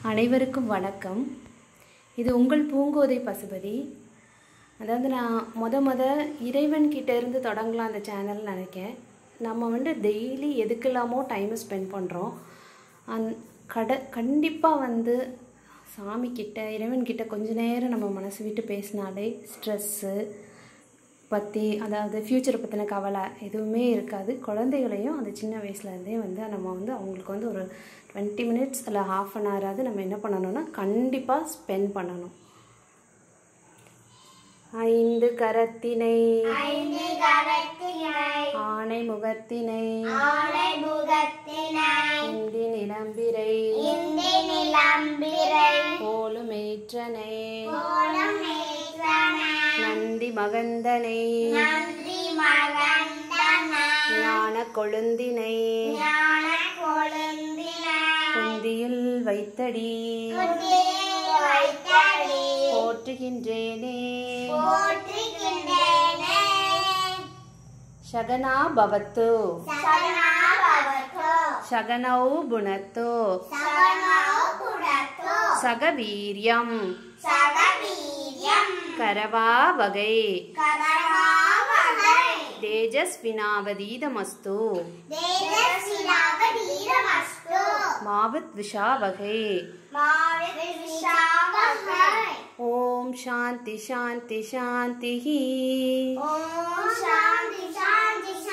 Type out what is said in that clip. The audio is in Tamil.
அனைவருக்கும் வணக்கம் இது உங்கள் பூங்கோதை பசுபதி அதாவது நான் மொத மொத இறைவன் கிட்ட இருந்து தொடங்கலாம் அந்த சேனல் நினைக்கேன் நம்ம வந்து டெய்லி எதுக்கெல்லாமோ டைமை ஸ்பெண்ட் பண்ணுறோம் அந் கட கண்டிப்பாக வந்து சாமி கிட்ட இறைவன் கிட்ட கொஞ்ச நேரம் நம்ம மனசு விட்டு பேசினாலே ஸ்ட்ரெஸ்ஸு பற்றி அதாவது ஃப்யூச்சரை பற்றின கவலை எதுவுமே இருக்காது குழந்தைகளையும் அந்த சின்ன வயசுலேருந்தே வந்து நம்ம வந்து அவங்களுக்கு வந்து ஒரு டுவெண்ட்டி மினிட்ஸ் இல்லை ஹாஃப் அன் ஹவராவது நம்ம என்ன பண்ணணும்னா கண்டிப்பாக ஸ்பெண்ட் பண்ணணும் ஐந்து கரத்தினை ஐந்து கரத்தினை ஆணை முகத்தினை ஆடை முகத்தினை இந்தி நிலம்பிரை இந்தி நிலம்பிரை போலும் ஏற்றனை கோலம் ஏற்றனை நந்தி மகந்தனை நன்றி மகந்தனை ஞான கொழுந்தினை ஞான கொழுந்தினை குந்தியில் வைத்தடி குட்டியில் வைத்தடி போற்றுகின்றேனே போற்றுகின்றேனே ಶಗನಾ ಭವತ್ತು சரணாபவதோ ಶಗನೌ புணத்து சகனோ புடத்தோ சகவீரியம் சகவீரியம் கரவா வகை கரவாவகை தேஜஸ்வினாவதீதமஸ்து தேஜஸ்வினாவதீரமஸ்து மாவித் விஷா வகை மாவிஷாவகை ஓம் சாந்தி சாந்தி சாந்தி ஓம் சாந்தி சாந்தி